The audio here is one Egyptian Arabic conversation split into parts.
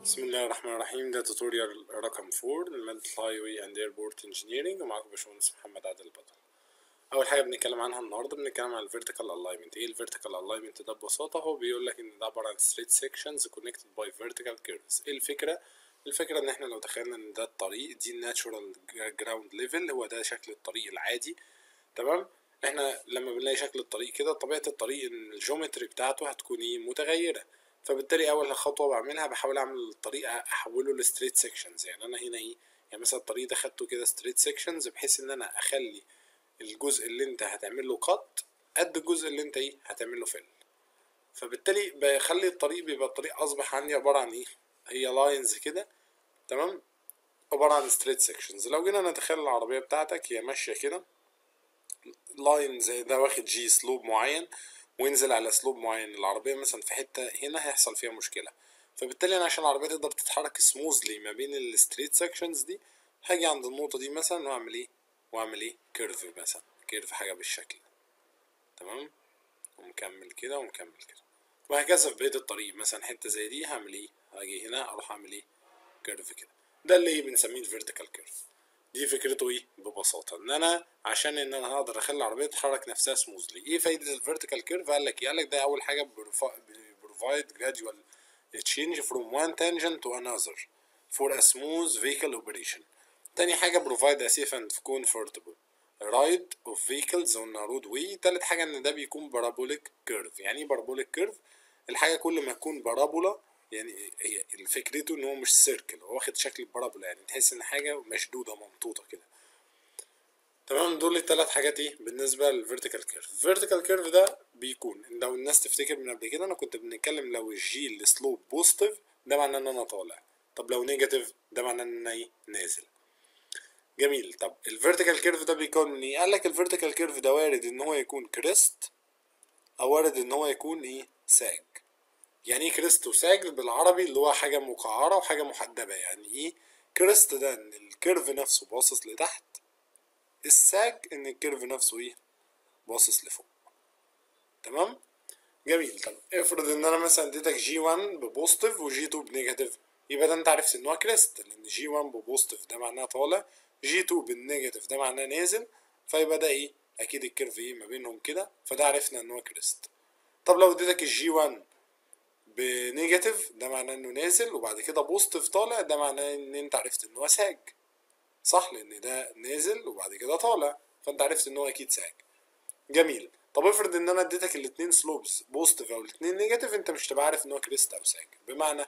بسم الله الرحمن الرحيم ده توتوريال رقم 4 لمادة الهايوي اند ايربورت انجينيرنج ومعاكم باشمهندس محمد عادل البطل اول حاجه بنتكلم عنها النهارده بنتكلم عن الفيرتيكال الاينمنت ايه الفيرتيكال الاينمنت ده ببساطه هو بيقول لك ان ده عباره عن ستريت سيكشنز كونكتد باي فيرتيكال كيرفز ايه الفكره الفكره ان احنا لو تخيلنا ان ده الطريق دي الناتشورال جراوند ليفل هو ده شكل الطريق العادي تمام احنا لما بنلاقي شكل الطريق كده طبيعه الطريق ان الجيومتري بتاعته هتكون ايه متغيره فبالتالي اول خطوه بعملها بحاول اعمل الطريق احوله لستريت سيكشنز يعني انا هنا ايه يعني مثلا الطريق ده خدته كده ستريت سيكشنز بحيث ان انا اخلي الجزء اللي انت هتعمل له قط قد الجزء اللي انت ايه هتعمل له فيل فبالتالي بخلي الطريق بيبقى الطريق اصبح عندي عباره عن ايه هي لاينز كده تمام عباره عن ستريت سيكشنز لو جينا نتخيل العربيه بتاعتك هي ماشيه كده لاين زي ده واخد جي سلوب معين وينزل على اسلوب معين العربيه مثلا في حته هنا هيحصل فيها مشكله فبالتالي انا عشان العربيه تقدر تتحرك سموزلي ما بين الستريت سكشنز دي هاجي عند النقطه دي مثلا واعمل ايه واعمل ايه كيرف مثلا كيرف حاجه بالشكل تمام ومكمل كده ومكمل كده وهكذا في بقيه الطريق مثلا حته زي دي هعمل ايه هاجي هنا اروح اعمل ايه كيرف كده ده اللي بنسميه الفيرتيكال كيرف دي فكرته ايه ببساطه ان انا عشان ان انا هقدر اخلي العربيه تتحرك نفسها سموزلي ايه فايده الفيرتيكال كيرف قال لك ايه قال لك ده اول حاجه بروفايد جراديوال تشينج فروم وان تانجنت تو انذر فور ا سموث فيكل اوبريشن تاني حاجه بروفايد ا سيف اند كومفورتبل رايد اوف فيكلز اون رود واي تالت حاجه ان ده بيكون بارابوليك كيرف يعني ايه بارابوليك كيرف الحاجه كل ما تكون بارابولا يعني هي فكرته ان هو مش سيركل هو واخد شكل البارابولا يعني تحس ان حاجه مشدوده ممطوطه كده تمام دول الثلاث حاجات ايه بالنسبه للفيرتيكال كيرف الفيرتيكال كيرف ده بيكون لو الناس تفتكر من قبل كده انا كنت بنتكلم لو الجي السلوب بوزيتيف ده معناه ان انا طالع طب لو نيجاتيف ده معناه ان انا ايه نازل جميل طب الفيرتيكال كيرف ده بيكون من ايه قال لك الفيرتيكال كيرف ده وارد ان هو يكون كريست او وارد ان هو يكون ايه ساج يعني ايه كريست وساج بالعربي اللي هو حاجه مقعره وحاجه محدبه يعني ايه كريست ده ان الكيرف نفسه باصص لتحت الساج ان الكيرف نفسه ايه باصص لفوق تمام جميل طب افرض ان انا مثلا اديتك جي 1 ببوزيتيف وجي 2 بنيجاتيف يبقى ده انت عرفت ان هو كريست لان جي 1 ببوزيتيف ده معناه طالع جي 2 بالنيجاتيف ده معناه نازل فيبقى ده ايه اكيد الكيرف ايه ما بينهم كده فده عرفنا ان هو كريست طب لو اديتك الجي 1 بنيجاتيف ده معناه انه نازل وبعد كده بوزيتيف طالع ده معناه ان انت عرفت ان هو ساج صح لان ده نازل وبعد كده طالع فانت عرفت ان هو اكيد ساج جميل طب افرض ان انا اديتك الاتنين سلوبز بوزيتيف او الاتنين نيجاتيف انت مش تبقى عارف ان هو كريست او ساج بمعنى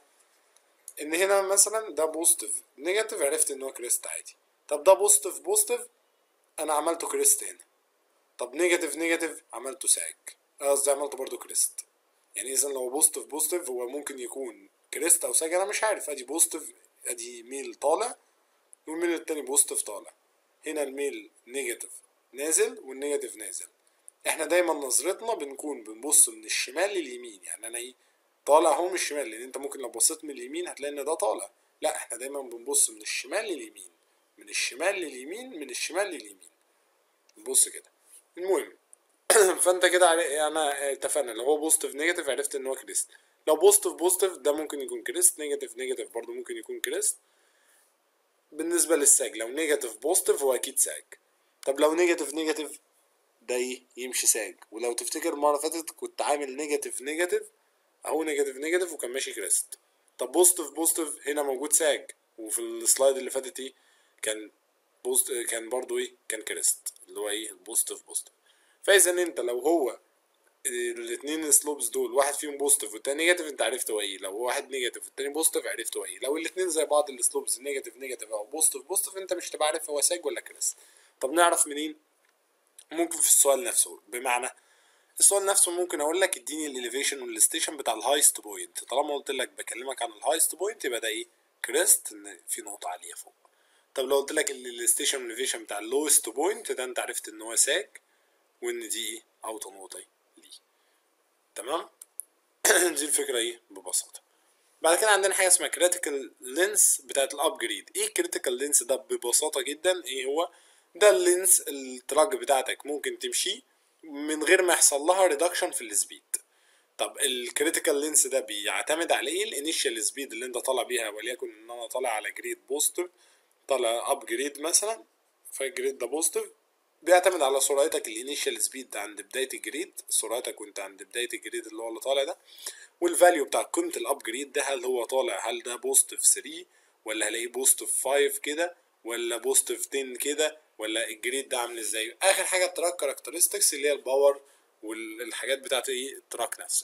ان هنا مثلا ده بوزيتيف نيجاتيف عرفت ان هو كريست عادي طب ده بوزيتيف بوزيتيف انا عملته كريست هنا طب نيجاتيف نيجاتيف عملته ساج قصدي عملته برضو كريست يعني اذا لو بوزيتيف بوزيتيف هو ممكن يكون كريست او ساج انا مش عارف ادي بوزيتيف ادي ميل طالع والميل التاني بوزيتيف طالع هنا الميل نيجاتيف نازل والنيجاتيف نازل احنا دايما نظرتنا بنكون بنبص من الشمال لليمين يعني انا ايه طالع اهو من الشمال لان انت ممكن لو بصيت من اليمين هتلاقي ان ده طالع لا احنا دايما بنبص من الشمال لليمين من الشمال لليمين من الشمال لليمين نبص كده المهم فانت كده انا اتفقنا لو هو بوزيتيف نيجاتيف عرفت ان هو كريست لو بوزيتيف بوزيتيف ده ممكن يكون كريست نيجاتيف نيجاتيف برضه ممكن يكون كريست بالنسبه للساج لو نيجاتيف بوزيتيف هو اكيد ساج طب لو نيجاتيف نيجاتيف ده ايه يمشي ساج ولو تفتكر المره اللي فاتت كنت عامل نيجاتيف نيجاتيف اهو نيجاتيف نيجاتيف وكان ماشي كريست طب بوزيتيف بوزيتيف هنا موجود ساج وفي السلايد اللي فاتت ايه كان بوست كان برضو ايه كان كريست اللي هو ايه البوزيتيف بوزيتيف فاذا انت لو هو الاثنين سلوبس دول واحد فيهم بوزيتيف والتاني نيجاتيف انت عرفت هو ايه لو واحد نيجاتيف والتاني بوزيتيف عرفت هو ايه لو الاثنين زي بعض السلوبس نيجاتيف نيجاتيف او بوزيتيف بوزيتيف انت مش تبقى عارف هو ساج ولا كريست طب نعرف منين ممكن في السؤال نفسه بمعنى السؤال نفسه ممكن اقول لك اديني الاليفيشن والستيشن بتاع الهايست بوينت طالما قلت لك بكلمك عن الهايست بوينت يبقى ده ايه كريست ان في نقطه عاليه فوق طب لو قلت لك الستيشن والاليفيشن بتاع اللوست بوينت ده انت عرفت ان هو ساج وان دي ايه اوطى نقطه ليه تمام دي الفكره ايه ببساطه بعد كده عندنا حاجه اسمها كريتيكال لينس بتاعت الابجريد ايه الكريتيكال لينس ده ببساطه جدا ايه هو ده اللينس التراك بتاعتك ممكن تمشي من غير ما يحصل لها ريدكشن في السبيد طب الكريتيكال لينس ده بيعتمد على ايه الانيشال سبيد اللي انت طالع بيها وليكن ان انا طالع على جريد بوزيتيف طالع اب جريد مثلا فالجريد ده بوزيتيف بيعتمد على سرعتك الانيشال سبيد عند بدايه الجريد سرعتك وانت عند بدايه الجريد اللي هو اللي طالع ده والفاليو بتاع قيمه الاب جريد ده هل هو طالع هل ده بوزيتيف 3 ولا هلاقيه بوزيتيف 5 كده ولا بوزيتيف 10 كده ولا الجريد ده عامل ازاي اخر حاجه التراك كاركترستكس اللي هي الباور والحاجات بتاعت ايه التراك نفسها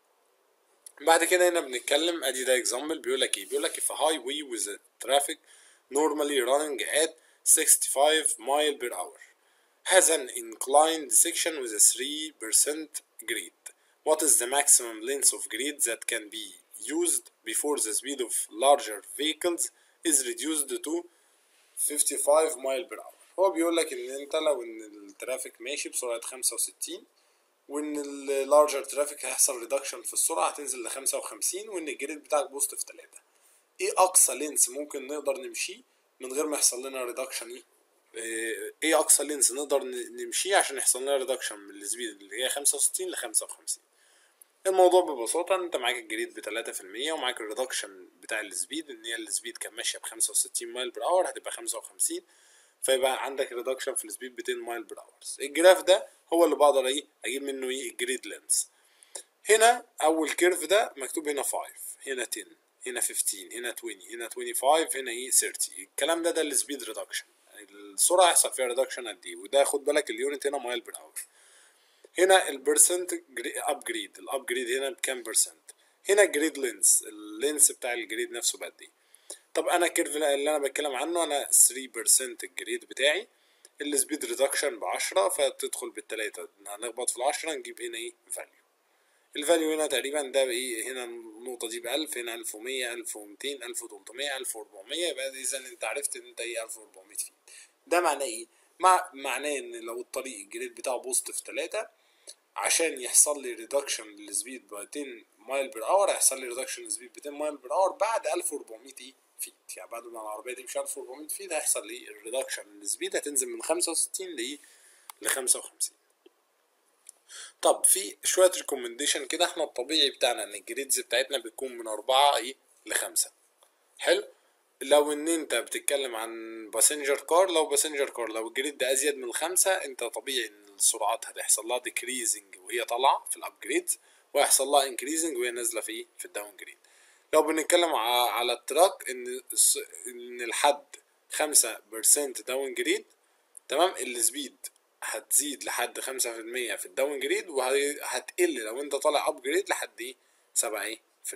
بعد كده هنا بنتكلم ادي ده اكزامبل بيقول لك ايه بيقول لك if a highway with a traffic normally running at 65 mile per hour has an inclined section with a 3% grid what is the maximum length of grid that can be used before the speed of larger vehicles is reduced to 55 mile per hour هو بيقول لك ان انت لو ان الترافيك ماشي بسرعه 65 وان اللارجر ترافيك هيحصل ريدكشن في السرعه هتنزل ل 55 وان الجريد بتاعك بوزيتيف 3 ايه اقصى لينس ممكن نقدر نمشيه من غير ما يحصل لنا ريدكشن ايه ايه اقصى لينس نقدر نمشيه عشان يحصل لنا ريدكشن من السبيد اللي هي 65 ل 55 الموضوع ببساطة انت معاك الجريد ب 3% ومعاك الريدكشن بتاع السبيد ان هي السبيد كان ماشية ب 65 مايل بر اور هتبقى 55 فيبقى عندك ريدكشن في السبيد ب 10 مايل بر اور الجراف ده هو اللي بقدر ايه اجيب منه ايه الجريد لينس هنا اول كيرف ده مكتوب هنا 5 هنا 10 هنا 15 هنا 20 هنا 25 هنا ايه 30 الكلام ده ده السبيد ريدكشن السرعه هيحصل فيها ريدكشن قد ايه وده خد بالك اليونت هنا مايل بر اور هنا البرسنت ابجريد الابجريد هنا بكام برسنت هنا الجريد لينس اللينس بتاع الجريد نفسه بقد ايه طب انا الكيرف اللي انا بتكلم عنه انا 3% الجريد بتاعي السبيد ريدكشن ب 10 فتدخل بالتلاتة هنخبط في العشرة نجيب هنا ايه فاليو الفاليو هنا تقريبا ده بايه هنا النقطة دي بألف هنا ألف ومية ألف ومتين ألف وتلتمية ألف وأربعمية يبقى إذا أنت عرفت إن أنت ايه ألف وأربعمية فيت ده معناه ايه؟ مع معناه إن لو الطريق الجريد بتاعه بوزيتيف تلاتة عشان يحصل لي ريدكشن للسبيد ب 10 مايل بر اور هيحصل لي ريدكشن للسبيد ب 10 مايل بر اور بعد 1400 ايه فيت يعني بعد ما العربيه تمشي 1400 فيت هيحصل لي الريدكشن للسبيد هتنزل من 65 ل ل 55 طب في شويه ريكومنديشن كده احنا الطبيعي بتاعنا ان الجريدز بتاعتنا بتكون من 4 ايه ل 5 حلو لو ان انت بتتكلم عن باسنجر كار لو باسنجر كار لو الجريد ده ازيد من الخمسة انت طبيعي ان السرعات هتحصل لها ديكريزنج وهي طالعه في الابجريد وهيحصل لها انكريزنج وهي نازله في في الداون جريد لو بنتكلم على التراك ان ان الحد 5% داون جريد تمام السبيد هتزيد لحد 5% في الداون جريد وهتقل لو انت طالع اب جريد لحد ايه 7%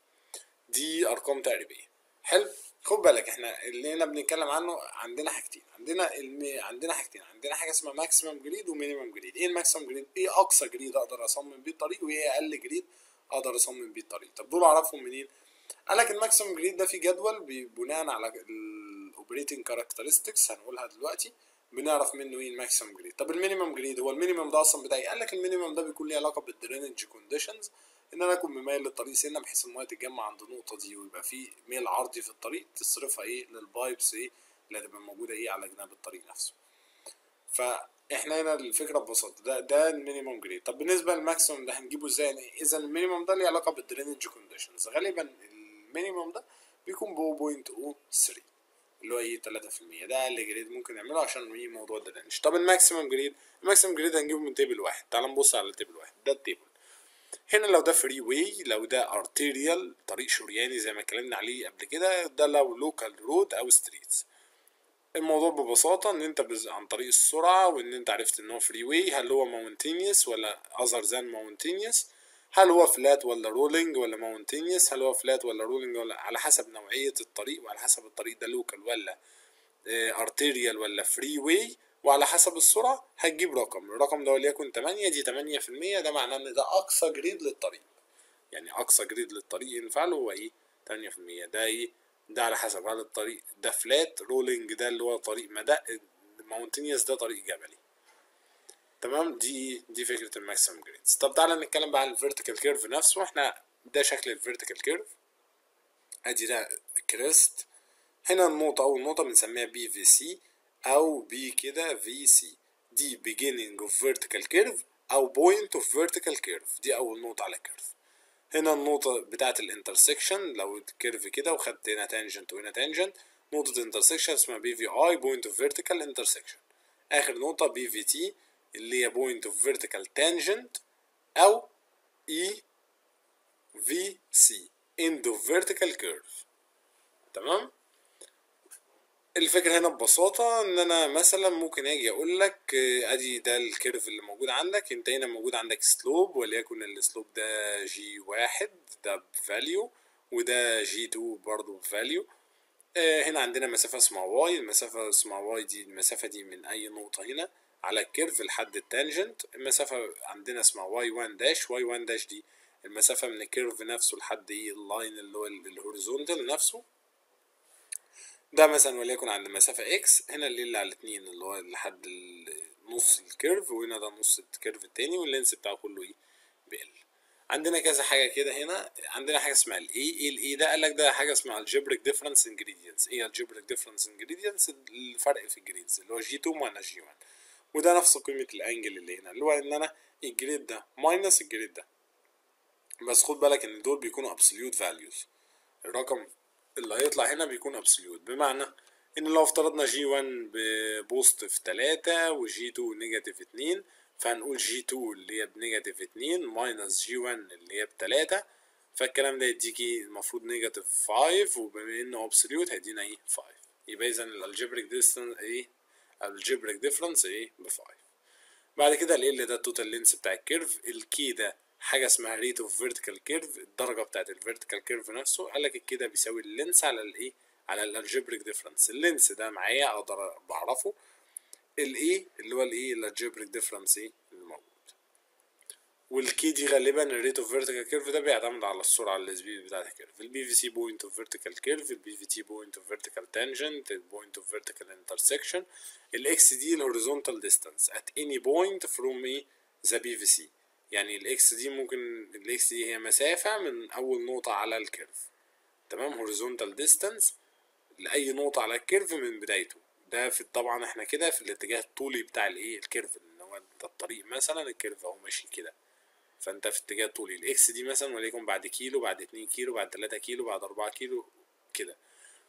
دي ارقام تقريبيه حلو خد بالك احنا اللي هنا بنتكلم عنه عندنا حاجتين عندنا المي... عندنا حاجتين عندنا حاجه اسمها ماكسيمم جريد ومينيمم جريد ايه الماكسيمم جريد ايه اقصى جريد اقدر اصمم بيه الطريق وايه اقل جريد اقدر اصمم بيه الطريق طب دول اعرفهم منين قال لك الماكسيمم جريد ده في جدول بناء على الاوبريتنج كاركترستكس هنقولها دلوقتي بنعرف منه ايه الماكسيمم جريد طب المينيمم جريد هو المينيمم ده اصلا بتاعي قال لك المينيمم ده بيكون ليه علاقه بالدرينج كونديشنز ان انا اكون مميل للطريق سنه بحيث المايه تتجمع عند النقطه دي ويبقى في ميل عرضي في الطريق تصرفها ايه للبايبس ايه اللي هتبقى موجوده ايه على جناب الطريق نفسه فاحنا هنا الفكره ببساطه ده ده المينيمم جريد طب بالنسبه للماكسيمم ده هنجيبه ازاي يعني اذا المينيمم ده ليه علاقه بالدرينج كونديشنز غالبا المينيمم ده بيكون ب 0.03 اللي هو ايه 3% ده اقل جريد ممكن نعمله عشان ايه موضوع الدرينج طب الماكسيمم جريد الماكسيمم جريد هنجيبه من تيبل واحد تعال نبص على تيبل واحد ده التيبل هنا لو ده فري واي لو ده ارتيريال طريق شرياني زي ما اتكلمنا عليه قبل كده ده لو لوكال رود او ستريتس الموضوع ببساطة ان انت بز... عن طريق السرعة وان انت عرفت ان هو فري واي هل هو ماونتينيوس ولا اذر ذان ماونتينيوس هل هو فلات ولا رولينج ولا ماونتينيوس هل هو فلات ولا رولينج ولا على حسب نوعية الطريق وعلى حسب الطريق ده لوكال ولا ارتيريال ولا فري واي وعلى حسب السرعة هتجيب رقم الرقم ده وليكن 8 دي 8% ده معناه ان ده اقصى جريد للطريق يعني اقصى جريد للطريق ينفع له هو ايه 8% ده ايه ده على حسب هل الطريق ده فلات رولينج ده اللي هو طريق مدى ماونتينيوس ده طريق جبلي تمام دي دي فكره الماكسيمم جريدز طب تعالى نتكلم بقى عن الفيرتيكال كيرف نفسه احنا ده شكل الفيرتيكال كيرف ادي ده كريست هنا النقطه اول نقطه بنسميها بي في سي او بي كده في سي دي beginning of vertical curve او point of vertical curve دي اول نقطة على الكيرف هنا النقطة بتاعة الانترسكشن لو الكيرف كده وخدت هنا تانجنت وهنا تانجنت نقطة انترسكشن اسمها بي في اي بوينت اوف فيرتيكال انترسكشن اخر نقطة بي في تي اللي هي بوينت اوف فيرتيكال تانجنت او اي في سي end of vertical curve تمام الفكرة هنا ببساطة ان انا مثلا ممكن اجي اقول لك آه، ادي ده الكيرف اللي موجود عندك انت هنا موجود عندك سلوب وليكن السلوب ده جي واحد ده بفاليو وده جي 2 برضه بفاليو آه، هنا عندنا مسافة اسمها واي المسافة اسمها واي دي المسافة دي من أي نقطة هنا على الكيرف لحد التانجنت المسافة عندنا اسمها واي 1 داش واي 1 داش دي المسافة من الكيرف نفسه لحد ايه اللاين اللي هو الهوريزونتال نفسه ده مثلا وليكن عند مسافة اكس هنا اللي اللي على الاتنين اللي هو لحد ال- نص الكيرف وهنا ده نص الكيرف التاني واللينس بتاعه كله ايه بيقل عندنا كذا حاجة كده هنا عندنا حاجة اسمها الاي ايه الاي ده قال لك ده حاجة اسمها algebraic difference ingredients ايه algebraic difference ingredients الفرق في الجريدز اللي هو جي 2 ماينس جي 1 وده نفس قيمة الانجل اللي هنا اللي هو ان انا الجريد ده ماينس الجريد ده بس خد بالك ان دول بيكونوا absolute values الرقم اللي هيطلع هنا بيكون absolute بمعنى ان لو افترضنا جي 1 ببوزيتيف 3 وجي 2 نيجاتيف 2 فهنقول جي 2 اللي هي بنيجاتيف 2 ماينس جي 1 اللي هي بتلاتة فالكلام ده يديكي المفروض نيجاتيف 5 وبما انه absolute هيدينا ايه 5 يبقى اذا الالجبريك ديستانس ايه الالجبريك ديفرنس ايه ب 5 بعد كده ال ده التوتال لينس بتاع الكيرف الكي ده حاجه اسمها ريت اوف فيرتيكال كيرف الدرجه بتاعت الفيرتيكال كيرف نفسه قال لك الكي ده بيساوي اللينس على الايه على الالجبريك ديفرنس اللينس ده معايا اقدر بعرفه الايه اللي هو الايه الالجبريك ديفرنس ايه الموجود والكي دي غالبا الريت اوف فيرتيكال كيرف ده بيعتمد على السرعه السبيد بتاعت الكيرف البي في سي بوينت اوف فيرتيكال كيرف البي في تي بوينت اوف فيرتيكال تانجنت البوينت اوف فيرتيكال انترسكشن الاكس دي الهوريزونتال ديستانس ات اني بوينت فروم ايه ذا بي في سي يعني الاكس دي ممكن الاكس دي هي مسافه من اول نقطه على الكيرف تمام هوريزونتال ديستانس لاي نقطه على الكيرف من بدايته ده في طبعا احنا كده في الاتجاه الطولي بتاع الايه الكيرف اللي هو ده الطريق مثلا الكيرف اهو ماشي كده فانت في اتجاه طولي الاكس دي مثلا وليكن بعد كيلو بعد اتنين كيلو بعد تلاتة كيلو بعد اربعة كيلو كده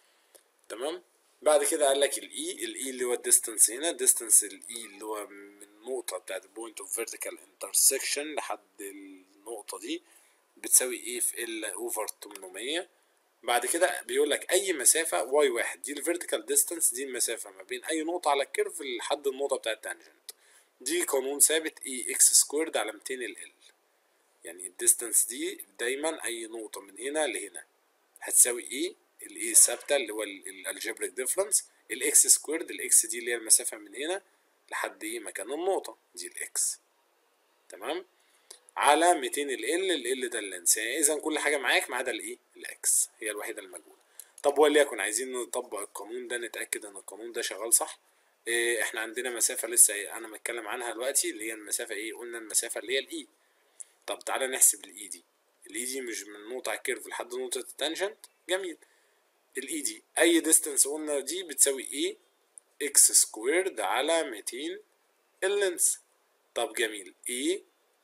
تمام بعد كده قال لك الاي الاي اللي هو الديستانس هنا ديستانس الاي اللي هو من النقطة بتاعت البوينت اوف فيرتيكال انترسكشن لحد النقطة دي بتساوي ايه في ال اوفر 800 بعد كده بيقول لك اي مسافة واي واحد دي الفيرتيكال ديستانس دي المسافة ما بين اي نقطة على الكيرف لحد النقطة بتاعت التانجنت دي قانون ثابت اي اكس سكويرد على 200 ال ال يعني الديستانس دي دايما اي نقطة من هنا لهنا هتساوي ايه الاي ثابتة اللي هو الالجبريك ديفرنس الاكس سكويرد الاكس دي اللي هي المسافة من هنا لحد ايه مكان النقطة دي الاكس تمام على 200 ال ال ال ده اللينس يعني اذا كل حاجة معاك ما عدا الايه الاكس هي الوحيدة المجهولة طب وليكن عايزين نطبق القانون ده نتأكد ان القانون ده شغال صح إيه احنا عندنا مسافة لسه إيه انا متكلم عنها دلوقتي اللي هي المسافة ايه قلنا المسافة اللي هي الاي طب تعالى نحسب الاي دي الاي دي مش من نقطة على الكيرف لحد نقطة التانجنت جميل الاي دي اي ديستانس قلنا دي بتساوي ايه اكس سكويرد على 200 اللينس طب جميل ايه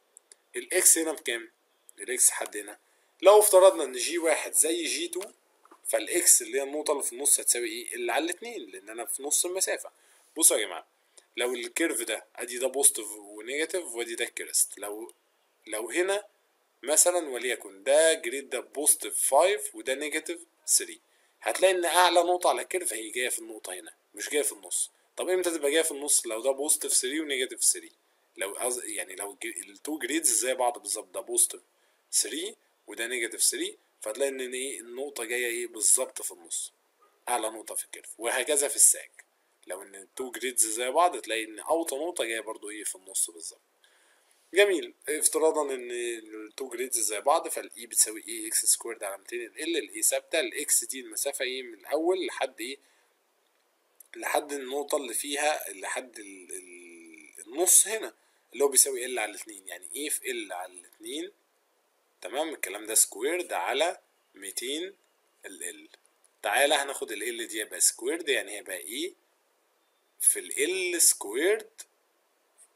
الاكس هنا بكام الاكس حد هنا لو افترضنا ان جي واحد زي جي 2 فالاكس اللي هي النقطة اللي في النص هتساوي ايه اللي على الاتنين لان انا في نص المسافة بصوا يا جماعة لو الكيرف ده ادي ده بوزيتيف ونيجاتيف وادي ده الكريست لو لو هنا مثلا وليكن ده جريد ده بوزيتيف 5 وده نيجاتيف 3 هتلاقي ان اعلى نقطة على الكيرف هي جاية في النقطة هنا مش جاية في النص طب امتى تبقى جاية في النص لو ده بوزيتيف 3 ونيجاتيف 3 لو أز... يعني لو التو جريدز زي بعض بالظبط ده بوزيتيف 3 وده نيجاتيف 3 فهتلاقي ان ايه النقطة جاية ايه بالظبط في النص اعلى نقطة في الكيرف وهكذا في الساك لو ان التو جريدز زي بعض تلاقي ان اوطى نقطة جاية برضو ايه في النص بالظبط جميل افتراضا ان التو جريدز زي بعض فالاي بتساوي اي اكس سكويرد على 200 ال الاي ثابته الاكس دي المسافه ايه من الاول لحد ايه لحد النقطه اللي فيها لحد ال ال النص هنا اللي هو بيساوي ال على الاثنين يعني ايه في ال على الاثنين تمام الكلام ده سكويرد على 200 ال ال تعالى هناخد ال ال دي يبقى سكويرد يعني هيبقى ايه في ال ال سكويرد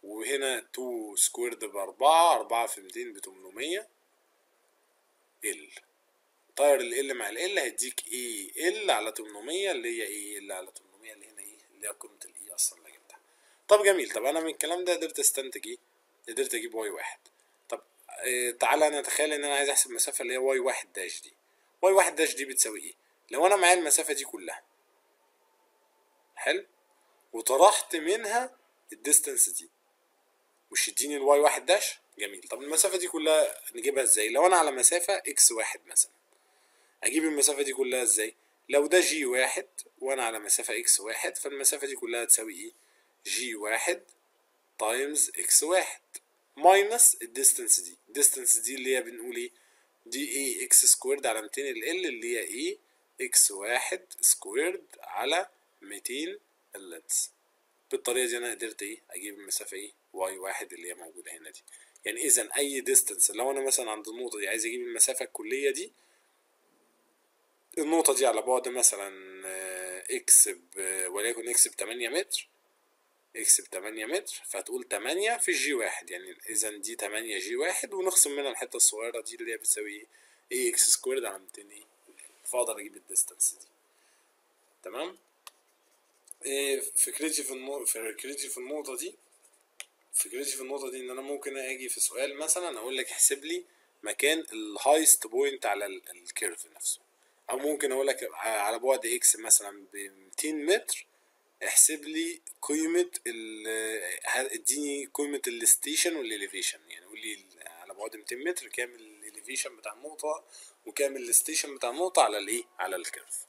وهنا 2 سكويرد بأربعة أربعة في ميتين بتمنمية ال طاير ال ال مع ال ال هيديك اي ال على تمنمية اللي هي اي ال على تمنمية اللي هنا ايه اللي هي قيمة الاي اصلا اللي جبتها طب جميل طب انا من الكلام ده قدرت استنتج ايه قدرت اجيب واي واحد طب اه تعالى نتخيل ان انا عايز احسب المسافة اللي هي واي واحد داش دي واي واحد داش دي بتساوي ايه لو انا معايا المسافة دي كلها حلو وطرحت منها الديستانس دي مش يديني الواي واحد داش جميل طب المسافة دي كلها نجيبها ازاي لو انا على مسافة اكس واحد مثلا اجيب المسافة دي كلها ازاي لو ده جي واحد وانا على مسافة اكس واحد فالمسافة دي كلها تساوي ايه جي واحد تايمز اكس واحد ماينس الديستانس دي الديستانس دي اللي هي بنقول ايه دي ايه اكس سكويرد على 200 ال ال اللي هي ايه اكس واحد سكويرد على 200 اللينس بالطريقة دي انا قدرت ايه اجيب المسافة ايه واي واحد اللي هي موجودة هنا دي يعني اذا اي ديستانس لو انا مثلا عند النقطة دي عايز اجيب المسافة الكلية دي النقطة دي على بعد مثلا اكس وليكن اكس بتمانية متر اكس بتمانية متر فتقول تمانية في جي واحد يعني اذا دي تمانية جي واحد ونخصم منها الحتة الصغيرة دي اللي هي بتساوي ايه اكس سكويرد على ميتين ايه فاقدر اجيب الديستانس دي تمام إيه فكرتي في النقطة فكرتي في النقطة دي فكرتي في النقطة دي ان انا ممكن اجي في سؤال مثلا اقول لك احسب لي مكان الهايست بوينت على الكيرف نفسه او ممكن اقول لك على بعد اكس مثلا ب 200 متر احسب لي قيمة ال اديني قيمة الستيشن والاليفيشن يعني قول لي على بعد 200 متر كام الاليفيشن بتاع النقطة وكام الستيشن بتاع النقطة على الايه على الكيرف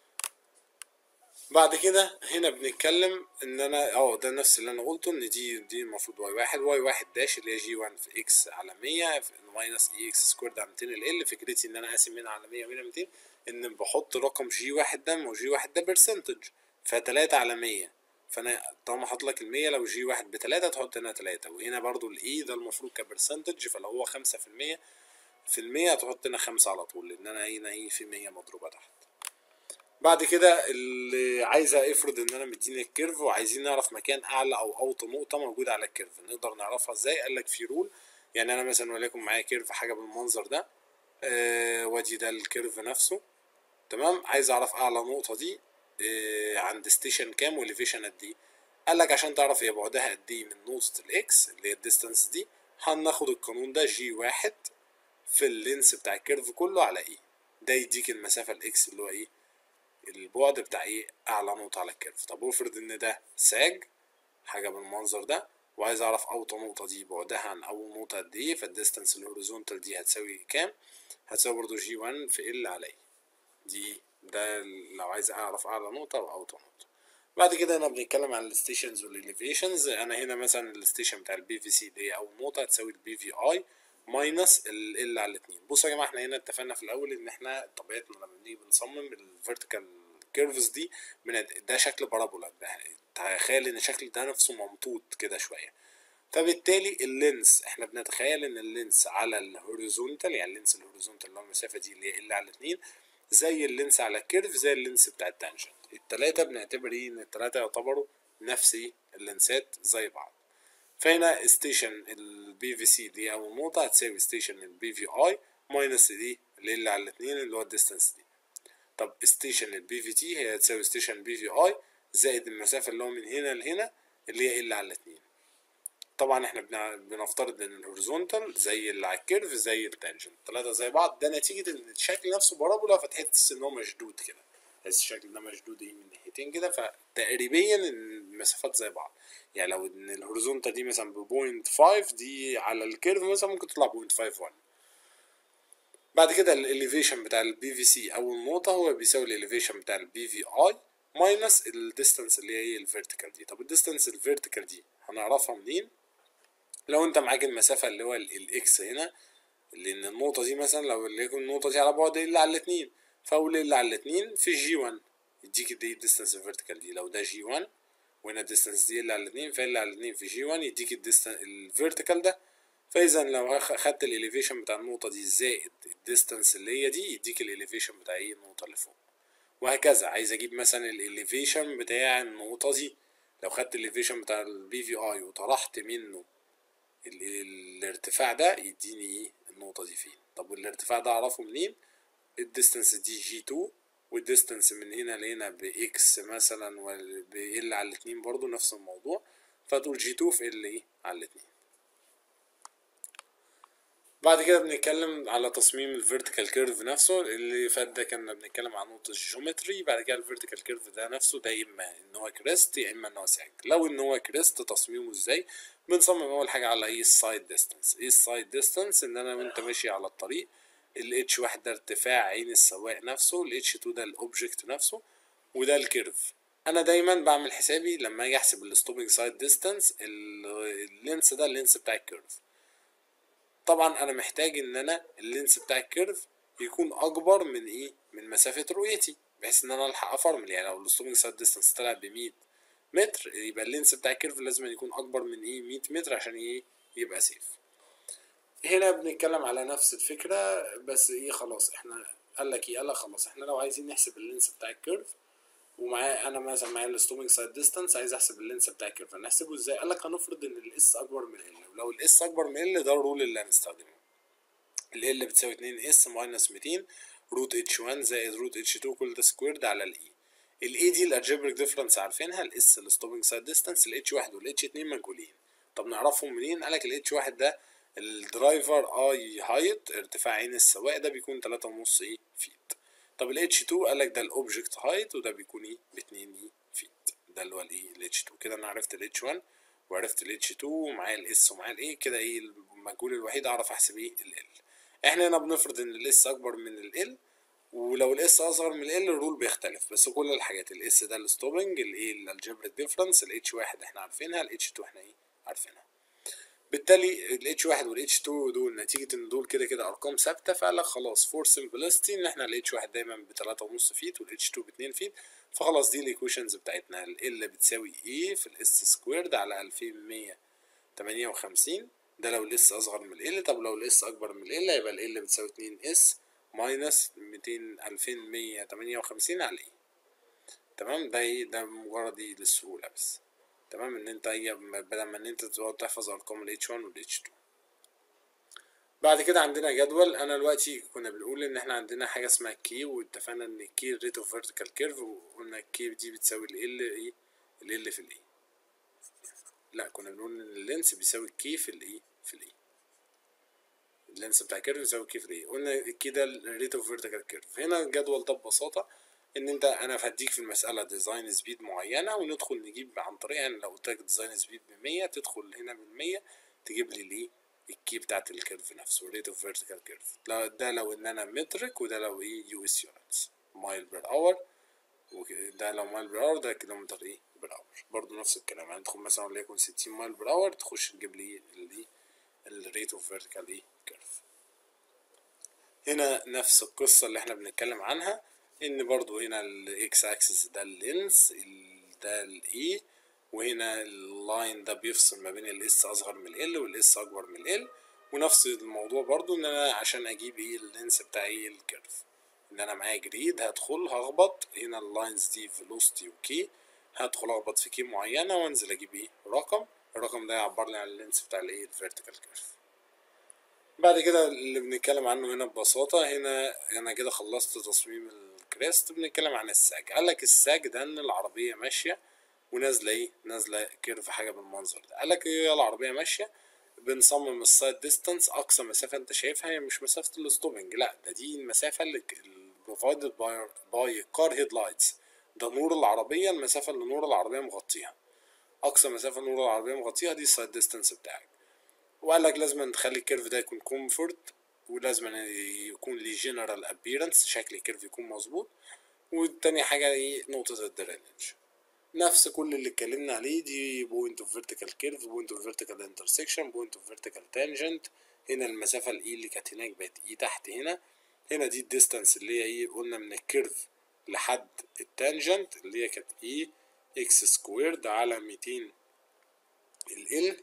بعد كده هنا بنتكلم ان انا اه ده نفس اللي انا قلته ان دي دي المفروض واي واحد واي واحد داش اللي هي جي 1 في اكس على 100 ماينس اي اكس سكويرد على 200 ال ال فكرتي ان انا قاسم هنا على 100 وهنا 200 ان بحط رقم جي واحد ده وجي واحد ده برسنتج فتلاتة على 100 فانا طالما حاطط لك ال 100 لو جي واحد بتلاتة تحط هنا تلاتة وهنا برضو الاي ده المفروض كبرسنتج فلو هو خمسة في المية في المية هتحط هنا خمسة على طول لان انا هنا ايه في 100 مضروبة تحت بعد كده اللي عايزه افرض ان انا مديني الكيرف وعايزين نعرف مكان اعلى او اوطى نقطه موجوده على الكيرف نقدر نعرفها ازاي قال لك في رول يعني انا مثلا وليكن معايا كيرف حاجه بالمنظر ده آه وادي ده الكيرف نفسه تمام عايز اعرف اعلى نقطه دي آه عند ستيشن كام واليفيشن قد ايه قال لك عشان تعرف هي بعدها قد ايه من نقطه الاكس اللي هي الديستانس دي هناخد القانون ده جي واحد في اللينس بتاع الكيرف كله على ايه ده يديك المسافه الاكس اللي هو ايه البعد بتاع ايه اعلى نقطة على الكيرف طب افرض ان ده ساج حاجة بالمنظر ده وعايز اعرف اوطى نقطة دي بعدها عن اول نقطة قد ايه فالديستانس الهوريزونتال دي هتساوي كام هتساوي برضو جي 1 في ال على ايه دي ده لو عايز اعرف اعلى نقطة او اوطى نقطة بعد كده هنا بنتكلم عن الستيشنز والاليفيشنز انا هنا مثلا الستيشن بتاع البي في سي دي اول نقطة هتساوي البي في اي ماينس ال ال على الاتنين بصوا يا جماعه احنا هنا اتفقنا في الاول ان احنا طبيعتنا لما بنيجي بنصمم الفيرتيكال كيرفز دي من ده شكل بارابولا تخيل ان الشكل ده نفسه ممطوط كده شويه فبالتالي اللينس احنا بنتخيل ان اللينس على الهوريزونتال يعني اللينس الهوريزونتال اللي هو المسافه دي اللي هي ال على اتنين زي اللينس على الكيرف زي اللينس بتاع التانجنت التلاتة بنعتبر ايه ان التلاتة يعتبروا نفس ايه اللينسات زي بعض فهنا ستيشن البي في سي دي اول نقطة هتساوي ستيشن البي في اي ماينس دي اللي على الاتنين اللي هو الديستانس دي طب ستيشن البي في تي هي هتساوي ستيشن بي في اي زائد المسافة اللي هو من هنا لهنا اللي هي ال على الاتنين طبعا احنا بنفترض ان الهوريزونتال زي اللي على الكيرف زي التانجنت التلاتة زي بعض ده نتيجة ان الشكل نفسه بارابولا فتحس ان هو مشدود كده تحس الشكل ده مشدود ايه من ناحيتين كده فتقريبا المسافات زي بعض يعني لو ان الهوريزونتال دي مثلا بوينت فايف دي على الكيرف مثلا ممكن تطلع بوينت فايف وان بعد كده الاليفيشن بتاع البي في سي اول نقطة هو بيساوي الاليفيشن بتاع البي في اي ماينس الديستانس اللي هي الفيرتيكال دي طب الديستانس الفيرتيكال دي هنعرفها منين لو انت معاك المسافة اللي هو الاكس هنا لان النقطة دي مثلا لو ليكن النقطة دي على بعد ال على الاتنين فاقول ال على الاتنين في جي 1 يديك دي الديستانس الفيرتيكال دي لو ده جي 1 وهنا الديستانس دي ال على الاتنين فال على الاتنين في جي 1 يديك الديستانس الفيرتيكال ده فاذا لو خدت الاليفيشن بتاع النقطة دي زائد الديستانس اللي هي دي يديك الاليفيشن بتاع ايه النقطة اللي فوق وهكذا عايز اجيب مثلا الاليفيشن بتاع النقطة دي لو خدت الليفيشن بتاع البي في اي وطرحت منه ال- الارتفاع ده يديني ايه النقطة دي فين طب والارتفاع ده اعرفه منين الديستانس دي جي 2 والديستانس من هنا لهنا باكس مثلا وبال على الاتنين برضو نفس الموضوع فتقول جي 2 في ال ايه على الاتنين بعد كده بنتكلم على تصميم الفيرتيكال كيرف نفسه اللي فات ده كنا بنتكلم عن نقطة الجيومتري بعد كده الفيرتيكال كيرف ده نفسه ده يا اما ان هو كريست يا اما ان هو ساج لو ان هو كريست تصميمه ازاي بنصمم اول حاجة على ايه السايد ديستانس ايه السايد ديستانس ان انا وانت ماشي على الطريق ال H1 ده ارتفاع عين السواق نفسه ال H2 ده الاوبجكت نفسه وده الكيرف انا دايما بعمل حسابي لما اجي احسب الستوبنج سايد ديستانس اللينس ده اللينس بتاع الكيرف طبعا انا محتاج ان انا اللينس بتاع الكيرف يكون اكبر من ايه من مسافه رؤيتي بحيث ان انا الحق افرمل يعني لو الستوبنج سايد ديستانس طلع ب 100 متر يبقى اللينس بتاع الكيرف لازم يكون اكبر من ايه 100 متر عشان ايه يبقى سيف هنا بنتكلم على نفس الفكره بس ايه خلاص احنا قال لك ايه قال لك خلاص احنا لو عايزين نحسب اللينس بتاع الكيرف ومعايا انا مثلا معايا الستوبنج سايد ديستانس عايز احسب اللينس بتاع الكيرف هنحسبه ازاي قال لك هنفرض ان الاس اكبر من ال ولو الاس اكبر من ال ده الرول اللي هنستخدمه ال ال بتساوي 2 اس ماينس 200 روت اتش 1 زائد روت اتش 2 كل ده سكويرد على الاي الاي دي الالجبريك ديفرنس عارفينها الاس الستوبنج سايد ديستانس الاتش 1 والاتش 2 مجهولين طب نعرفهم منين قالك الاتش 1 ده الدرايفر اي هايت ارتفاع عين السواق ده بيكون 3.5 ايه فيت طب ال H2 قالك ده الاوبجكت هايت وده بيكون ايه ب 2 ايه فيت ده اللي هو الايه ال H2 كده انا عرفت ال H1 وعرفت ال H2 ومعايا ال S ومعايا الايه كده ايه المجهول الوحيد اعرف احسب ايه ال L احنا هنا بنفرض ان ال S اكبر من ال L ولو ال S اصغر من ال L الرول بيختلف بس كل الحاجات ال S ده الستوبنج ال A الالجبريك ديفرنس ال H1 احنا عارفينها ال H2 احنا ايه عارفينها بالتالي ال H1 وال H2 دول نتيجة ان دول كده كده ارقام ثابتة فقال لك خلاص فور سمبلستي ان احنا ال H1 دايما ب 3.5 فيت وال H2 ب 2 فيت فخلاص دي الايكويشنز بتاعتنا ال L بتساوي ايه في الاس سكويرد على 2158 ده لو الاس اصغر من ال L طب لو الاس اكبر من ال L يبقى ال L بتساوي 2 اس ماينس 200 2158 على ايه تمام ده ايه ده مجرد ايه للسهولة بس تمام ان انت هي بدل ما ان انت تقعد تحفظ ارقام ال H1 وال H2 بعد كده عندنا جدول انا دلوقتي كنا بنقول ان احنا عندنا حاجه اسمها كي واتفقنا ان الكي ريت اوف فيرتيكال كيرف وقلنا الكي دي بتساوي ال ال ايه ال ال في الاي لا كنا بنقول ان اللينس بيساوي الكي في الاي في الاي اللينس بتاع الكيرف بيساوي الكي في الاي قلنا الكي ده الريت اوف فيرتيكال كيرف هنا الجدول ده ببساطه ان انت انا هديك في المساله ديزاين سبيد معينه وندخل نجيب عن طريق يعني لو قلت لك ديزاين سبيد ب 100 تدخل هنا بال 100 تجيب لي الايه الكي بتاعت الكيرف نفسه ريت اوف فيرتيكال كيرف ده لو ان انا مترك وده لو ايه يو اس يونتس مايل بير اور ده لو مايل بير اور ده كيلومتر ايه بير اور برضه نفس الكلام يعني تدخل مثلا وليكن 60 مايل بير اور تخش تجيب لي الايه الريت اوف فيرتيكال ايه كيرف هنا نفس القصة اللي احنا بنتكلم عنها ان برضو هنا الاكس اكسس ده اللينس ده الاي وهنا اللاين ده بيفصل ما بين الاس اصغر من ال والاس اكبر من ال ونفس الموضوع برضو ان انا عشان اجيب ايه اللينس بتاع ايه الكيرف ان انا معايا جريد هدخل هخبط هنا اللاينز دي فيلوستي وكي هدخل اخبط في كي معينة وانزل اجيب ايه رقم الرقم ده يعبر لي عن اللينس بتاع الايه الفيرتيكال كيرف بعد كده اللي بنتكلم عنه هنا ببساطة هنا أنا كده خلصت تصميم الكريست بنتكلم عن الساج قالك الساج ده إن العربية ماشية ونازلة إيه نازلة كيرف حاجة بالمنظر ده قالك إيه العربية ماشية بنصمم السايد ديستانس أقصى مسافة أنت شايفها هي مش مسافة الستوبنج لأ ده دي المسافة اللي provided by باي كار هيد لايتس ده نور العربية المسافة اللي نور العربية مغطيها أقصى مسافة نور العربية مغطيها دي السايد ديستانس بتاعك وقال لك لازم تخلي الكيرف ده يكون كومفورت ولازم يكون ليه جنرال ابييرنس شكل الكيرف يكون مظبوط والتاني حاجة ايه نقطة الدرينج نفس كل اللي اتكلمنا عليه دي بوينت اوف فيرتيكال كيرف بوينت اوف فيرتيكال انترسكشن بوينت اوف فيرتيكال تانجنت هنا المسافة الاي اللي كانت هناك بقت اي تحت هنا هنا دي الديستانس اللي هي ايه قلنا من الكيرف لحد التانجنت اللي هي كانت ايه اكس سكويرد على 200 ال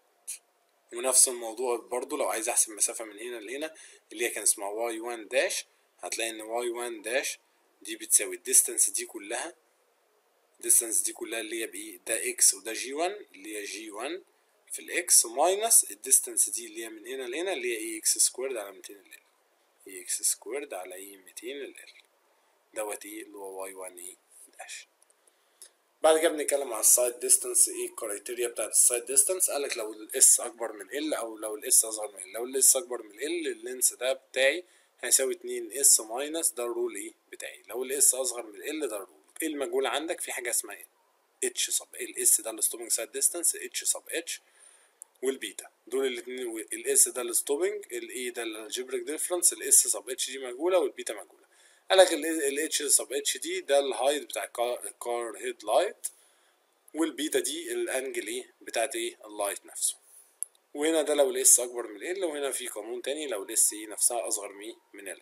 ونفس الموضوع برضو لو عايز احسب مسافة من هنا لهنا اللي هي كان اسمها واي 1 داش هتلاقي ان واي 1 داش دي بتساوي الديستانس دي كلها الديستانس دي كلها اللي هي بايه ده اكس وده جي 1 اللي هي جي 1 في الاكس ماينس الديستانس دي اللي هي من هنا لهنا اللي هي اي اكس سكويرد على 200 ال اي اكس سكويرد على اي 200 ال دوت ايه اللي هو واي 1 ايه داش بعد كده بنتكلم على السايد ديستانس ايه الكرايتيريا بتاعت السايد ديستانس قالك لو الاس اكبر من ال او لو الاس اصغر من ال لو الاس اكبر من ال اللينس ده بتاعي هيساوي 2 اس ماينس ده الرول ايه بتاعي لو الاس اصغر من ال ده الرول ايه المجهول عندك في حاجه اسمها اتش سب الاس ده الستوبنج سايد ديستانس اتش سب اتش والبيتا دول الاثنين الاس ده الستوبنج الاي ده الالجبريك ديفرنس الاس سب اتش دي مجهوله والبيتا مجهوله قالك الاتش سب اتش دي ده الهايت بتاع الكار هيد لايت والبيتا دي الانجل ايه بتاعت ايه اللايت نفسه وهنا ده لو الاس اكبر من ال وهنا في قانون تاني لو الاس ايه نفسها اصغر من من ال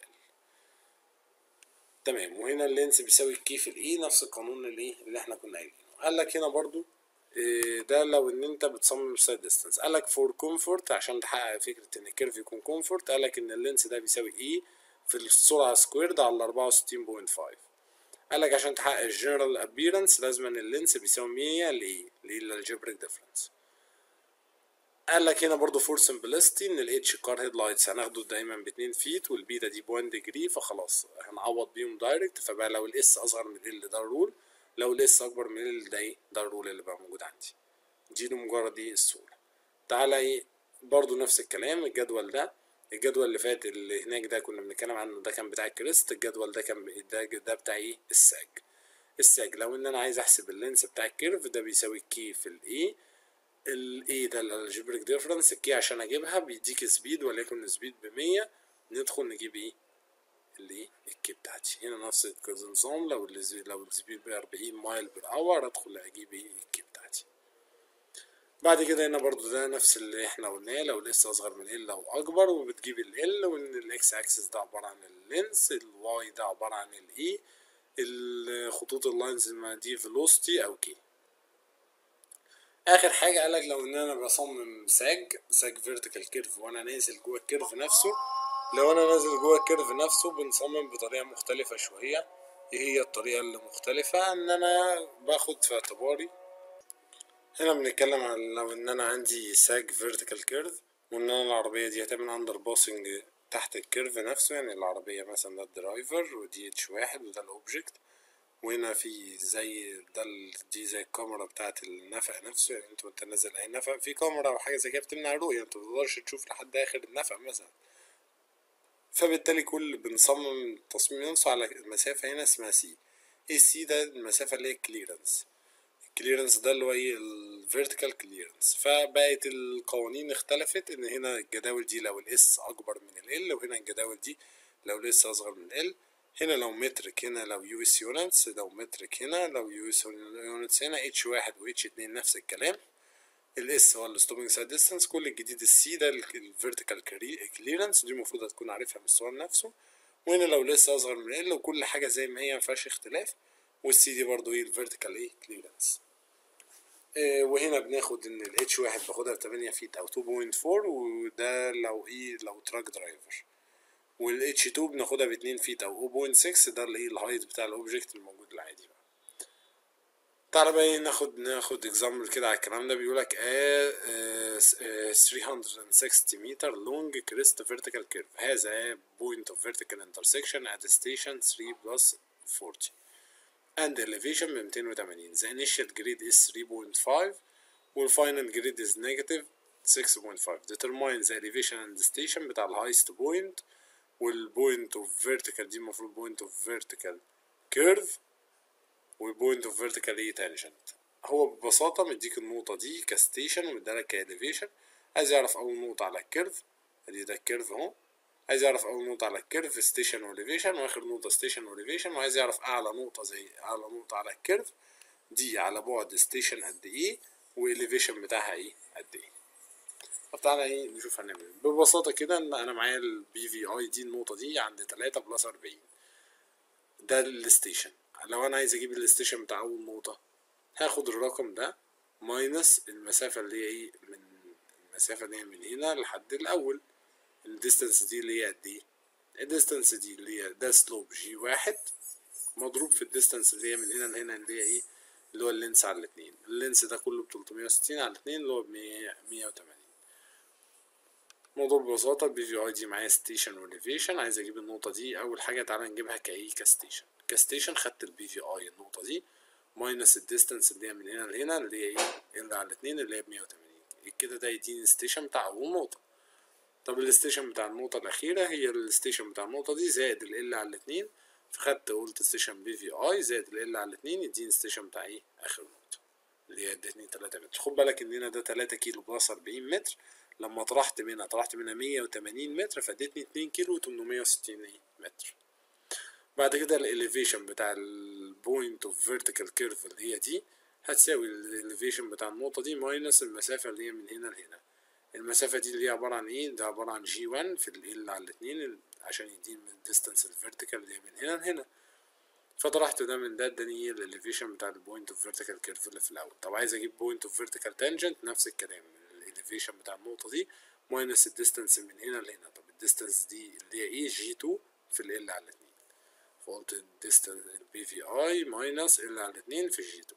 تمام وهنا اللينس بيساوي الكي في الاي نفس القانون اللي اللي احنا كنا قايلينه قال لك هنا برضو إيه ده لو ان انت بتصمم سايد ديستانس قال لك فور كومفورت عشان تحقق فكره ان الكيرف يكون كومفورت قال لك ان اللينس ده بيساوي اي في السرعه سكويرد على 64.5 قال لك عشان تحقق الجنرال ابيرنس لازم ان اللينس بيساوي 100 لايه للالجبريك ديفرنس قال لك هنا برضو فور سمبلستي ان الاتش كار هيد لايتس هناخده دايما ب 2 فيت والبيتا دي ب 1 ديجري فخلاص هنعوض بيهم دايركت فبقى لو الاس اصغر من ال ده الرول لو الاس اكبر من ال ده ايه ده الرول اللي بقى موجود عندي دي لمجرد ايه الصوره تعالى ايه برضو نفس الكلام الجدول ده الجدول اللي فات اللي هناك ده كنا بنتكلم عنه ده كان بتاع الكريست الجدول ده كان ده ده بتاع ايه الساج الساج لو ان انا عايز احسب اللينس بتاع الكيرف ده بيساوي كي في الاي الاي ده الالجبريك ديفرنس الكي عشان اجيبها بيديك سبيد وليكن سبيد بمية ندخل نجيب ايه اللي الكي بتاعتي هنا نفس النظام لو لو السبيد ب 40 مايل بير اور ادخل اجيب ايه الكي بتاعتي بعد كده هنا برضو ده نفس اللي احنا قلناه لو لسه اصغر من ال او اكبر وبتجيب ال ال وان الاكس اكسس ده عباره عن اللينس الواي ده عباره عن الاي الخطوط اللاينز دي فيلوسيتي او كي اخر حاجه قالك لو ان انا بصمم ساج ساج فيرتيكال كيرف وانا نازل جوه الكيرف نفسه لو انا نازل جوه الكيرف نفسه بنصمم بطريقه مختلفه شويه ايه هي الطريقه اللي مختلفه ان انا باخد في اعتباري هنا بنتكلم عن لو ان انا عندي ساج فيرتيكال كيرف وان انا العربيه دي هتعمل اندر باسنج تحت الكيرف نفسه يعني العربيه مثلا ده الدرايفر ودي اتش واحد وده الاوبجكت وهنا في زي ده دي زي الكاميرا بتاعت النفق نفسه يعني انت وانت نازل اي نفق في كاميرا او حاجه زي كده بتمنع الرؤيه انت متقدرش تشوف لحد اخر النفق مثلا فبالتالي كل بنصمم التصميم نفسه على مسافه هنا اسمها سي ايه سي ده المسافه اللي هي كليرنس الكليرنس ده اللي هو ايه الفيرتيكال كليرنس فبقت القوانين اختلفت ان هنا الجداول دي لو الاس اكبر من ال وهنا الجداول دي لو الاس اصغر من ال هنا لو مترك هنا لو يو اس يونتس لو مترك هنا لو يو اس يونتس هنا اتش واحد و اتش اتنين نفس الكلام الاس هو الستوبنج سايد ديستانس كل الجديد السي ده الفيرتيكال كليرنس دي المفروض هتكون عارفها من السؤال نفسه وهنا لو الاس اصغر من ال وكل حاجه زي ما هي مفيهاش اختلاف والسي دي برضو ايه الفيرتيكال ايه كليرنس إيه وهنا بناخد ان الاتش واحد باخدها ب 8 فيت او 2.4 وده لو ايه لو تراك درايفر والاتش 2 بناخدها ب 2 فيت او 0.6 ده اللي هي الهايت بتاع الاوبجكت الموجود العادي بقى تعالى بقى ناخد ناخد اكزامبل كده على الكلام ده بيقولك آه آه 360 متر لونج كريست فيرتيكال كيرف هذا بوينت اوف فيرتيكال انترسكشن at station 3 plus 40 and elevation ب 280 the initial grade is 3.5 والفاينل grade is negative 6.5 determine the elevation and station بتاع الهايست بوينت والبوينت اوف فيرتيكال دي المفروض بوينت اوف فيرتيكال كيرف والبوينت اوف فيرتيكال ايه تانجنت هو ببساطة مديك النقطة دي كستيشن ومديلك كاليفيشن عايز يعرف أول نقطة على الكيرف ادي ده الكيرف اهو عايز يعرف أول نقطة على الكيرف ستيشن واليفيشن وآخر نقطة ستيشن واليفيشن وعايز يعرف أعلى نقطة زي أعلى نقطة على الكيرف دي على بعد ستيشن قد إيه واليفيشن بتاعها إيه قد إيه طب تعالى ايه نشوف هنعمل ايه ببساطة كده ان انا معايا البي في اي دي النقطة دي عند تلاتة بلس اربعين ده الستيشن لو انا عايز اجيب الستيشن بتاع اول نقطة هاخد الرقم ده ماينس المسافة اللي هي ايه من المسافة اللي هي من هنا لحد الاول الديستانس دي اللي هي قد ايه الديستانس دي اللي هي ده سلوب جي واحد مضروب في الديستانس اللي هي من هنا لهنا اللي هي ايه اللي هو اللينس على الاتنين اللينس ده كله ب 360 على الاتنين اللي هو ب 180 الموضوع ببساطة البي في اي دي معايا ستيشن واليفيشن عايز اجيب النقطة دي اول حاجة تعالى نجيبها كايه كستيشن كستيشن خدت البي في اي النقطة دي ماينس الديستانس اللي هي من هنا لهنا اللي هي ايه اللي على الاتنين اللي هي ب 180 كده ده يديني الستيشن بتاع اول نقطة طب الستيشن بتاع النقطة الأخيرة هي الستيشن بتاع النقطة دي زائد ال ال على الاتنين فخدت قلت ستيشن بي في اي زائد ال ال على الاتنين يديني ستيشن بتاع ايه آخر نقطة اللي هي ادتني تلاتة متر خد بالك إن هنا ده تلاتة كيلو بلس أربعين متر لما طرحت منها طرحت منها مية وتمانين متر فادتني اتنين كيلو وتمنمية وستين متر بعد كده الاليفيشن بتاع البوينت اوف فيرتيكال كيرف اللي هي دي هتساوي الاليفيشن بتاع النقطة دي ماينس المسافة اللي هي من هنا لهنا المسافة دي اللي هي عبارة عن ايه؟ ده عبارة عن جي 1 في ال على الاتنين عشان يديني من الديستانس الفيرتيكال اللي هي من هنا لهنا فطرحت ده من ده اداني ايه الاليفيشن بتاع البوينت اوف فيرتيكال كيرف اللي في الاول طب عايز اجيب بوينت اوف فيرتيكال تانجنت نفس الكلام الاليفيشن بتاع النقطة دي ماينس الديستانس من هنا لهنا طب الديستانس دي اللي هي ايه جي 2 في ال على الاتنين فقلت الديستانس البي في اي ماينس ال على الاتنين في جي 2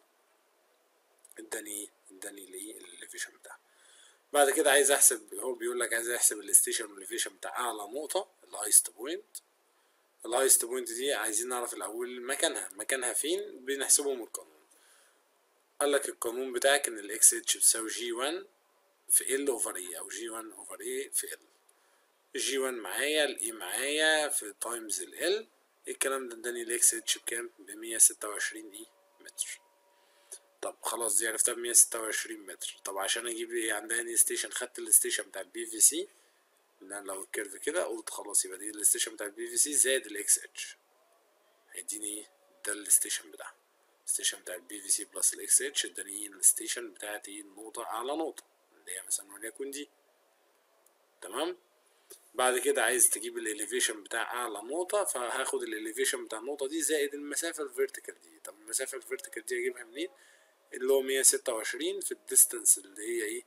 اداني اداني الايه الاليفيشن بتاعها بعد كده عايز احسب هو بيقول لك عايز احسب الستيشن والليفيشن بتاع اعلى نقطة الهايست بوينت الهايست بوينت دي عايزين نعرف الاول مكانها مكانها فين بنحسبه من القانون قال لك القانون بتاعك ان الاكس اتش بتساوي جي 1 في ال اوفر اي او جي 1 اوفر اي في ال جي 1 معايا الاي معايا في تايمز ال ال الكلام ده اداني الاكس اتش بكام ب 126 اي متر طب خلاص دي عرفتها بمية ستة وعشرين متر طب عشان اجيب ايه عندها اني ستيشن خدت الستيشن بتاع البي في سي لان لو الكيرف كده قلت خلاص يبقى دي الستيشن بتاع البي في سي زائد الاكس اتش هيديني ايه ده الستيشن بتاعها الستيشن بتاع البي في سي بلس الاكس اتش اداني الستيشن بتاعتي النقطة اعلى نقطة اللي هي مثلا وليكن دي تمام بعد كده عايز تجيب الاليفيشن بتاع اعلى نقطة فهاخد الاليفيشن بتاع النقطة دي زائد المسافة الفيرتيكال دي طب المسافة الفيرتيكال دي اجيبها منين اللي هو مية ستة وعشرين في الديستانس اللي هي ايه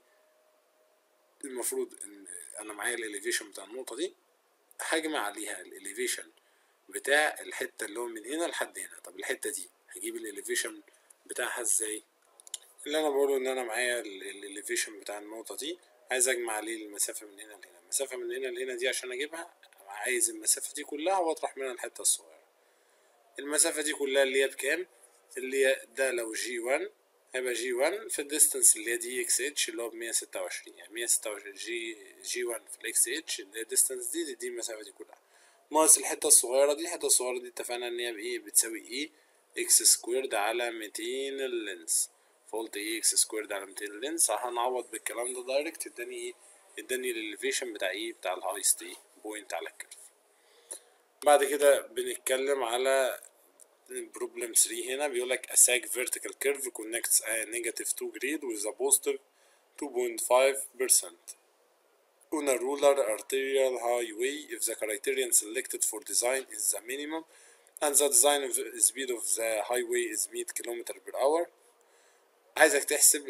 المفروض ان انا معايا الاليفيشن بتاع النقطة دي هجمع عليها الاليفيشن بتاع الحتة اللي هو من هنا لحد هنا طب الحتة دي هجيب الاليفيشن بتاعها ازاي اللي انا بقوله ان انا معايا الاليفيشن بتاع النقطة دي عايز اجمع عليه المسافة من هنا لهنا المسافة من هنا لهنا دي عشان اجيبها عايز المسافة دي كلها واطرح منها الحتة الصغيرة المسافة دي كلها اللي هي بكام اللي هي ده لو جي 1 هيبقى جي 1 في الديستانس اللي هي دي اكس اتش اللي هو بمية ستة وعشرين يعني مية ستة وعشرين جي جي 1 في الاكس اتش اللي هي الديستانس دي دي, دي المسافة دي كلها ناقص الحتة الصغيرة دي الحتة الصغيرة دي اتفقنا ان هي بايه بتساوي ايه اكس سكويرد على ميتين اللينس فقلت ايه اكس سكويرد على ميتين اللينس هنعوض بالكلام ده دايركت اداني ايه اداني الاليفيشن بتاع ايه بتاع الهايست ايه بوينت على الكيرف بعد كده بنتكلم على problem 3 هنا بيقول لك a sag vertical curve connects a negative 2 grid with a positive 2.5% on a rural arterial highway if the criterion selected for design is the minimum and the design of speed of the highway is 100 km per hour عايزك تحسب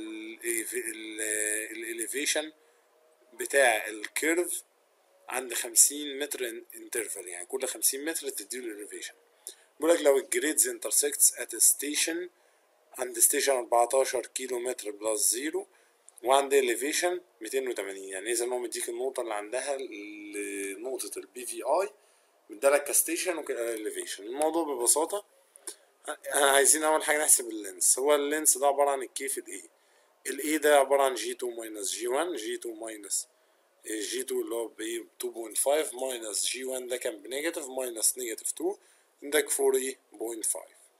الاليفيشن بتاع الكيرف عند 50 متر انترفال يعني كل 50 متر تديله الاليفيشن بيقولك لو الجريدز intersects at a station عند ستيشن 14 كيلو متر بلس زيرو وعند elevation 280 يعني اذا هو مديك النقطة اللي عندها نقطة البي في اي مدالك كستيشن وكاليفيشن الموضوع ببساطة عايزين اول حاجة نحسب اللينس هو اللينس ده عبارة عن الكي في الاي الاي ده عبارة عن جي 2 ماينس جي 1 جي 2 ماينس جي 2 اللي هو ب 2.5 ماينس جي 1 ده كان بنيجاتيف ماينس نيجاتيف 2 عندك 40.5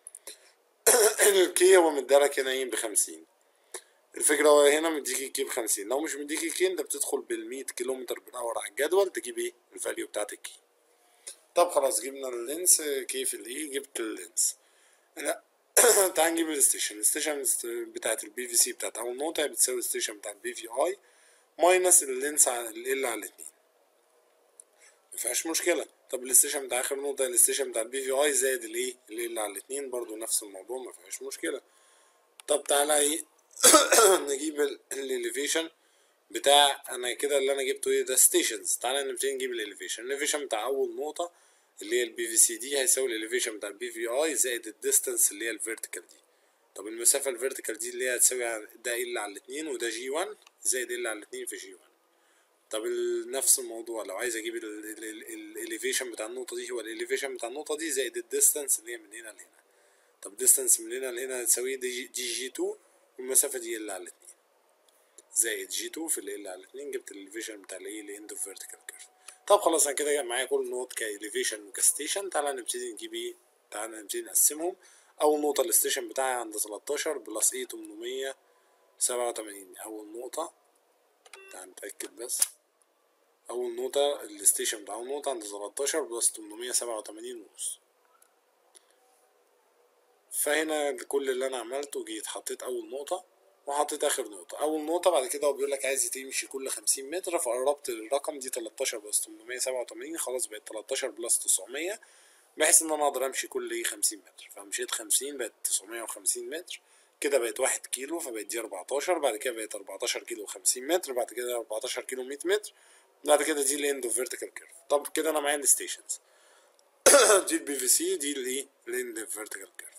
الكي هو مدالك هنا ايه بخمسين الفكرة هو هنا مديك الكي بخمسين لو مش مديك الكي انت بتدخل بالمية كيلومتر بالأور على الجدول تجيب ايه الفاليو بتاعت الكي طب خلاص جبنا اللينس كي في الايه جبت اللينس لا تعال نجيب الستيشن الستيشن بتاعت البي في سي بتاعت أول نقطة بتساوي الستيشن بتاع البي في اي ماينس اللينس على ال على الاتنين مفيهاش مشكلة طب الستيشن بتاع اخر نقطة الستيشن بتاع البي في اي زائد الايه اللي على الاتنين برضو نفس الموضوع ما فيهاش مشكلة طب تعالى ايه نجيب الاليفيشن بتاع انا كده اللي انا جبته ايه ده ستيشنز تعالى نبتدي نجيب الاليفيشن الاليفيشن بتاع اول نقطة اللي هي البي في سي دي هيساوي الاليفيشن بتاع البي في اي زائد الديستانس اللي هي الفيرتيكال دي طب المسافة الفيرتيكال دي اللي هي هتساوي ده ال على الاتنين وده جي 1 زائد ال على الاتنين في جي 1 طب ال- نفس الموضوع لو عايز اجيب الاليفيشن بتاع النقطة دي هو الاليفيشن بتاع النقطة دي زائد الديستانس اللي هي من هنا لهنا طب الديستانس من هنا لهنا هتساوي دي جي, دي جي 2 والمسافة دي ال على الاتنين زائد جي 2 في ال على الاتنين جبت الاليفيشن بتاع الايه الاند اوف فيرتيكال كيرف طب خلاص انا كده معايا كل نقط كاليفيشن وكستيشن تعالى نبتدي نجيب ايه تعالى نبتدي نقسمهم اول نقطة الستيشن بتاعي عند 13 بلس ايه 887 اول نقطة تعال نتأكد بس أول نقطة الستيشن بتاع أول نقطة عند 13 بلس 887 ونص فهنا كل اللي أنا عملته جيت حطيت أول نقطة وحطيت آخر نقطة أول نقطة بعد كده هو بيقول لك عايز تمشي كل 50 متر فقربت الرقم دي 13 بلس 887 خلاص بقت 13 بلس 900 بحيث إن أنا أقدر أمشي كل إيه 50 متر فمشيت 50 بقت 950 متر كده بقت واحد كيلو فبقت دي 14 بعد كده بقت 14 كيلو 50 متر بعد كده 14 كيلو 100 متر بعد كده دي الاند اوف فيرتيكال كيرف طب كده انا معايا الستيشنز دي البي في سي دي الايه الاند اوف فيرتيكال كيرف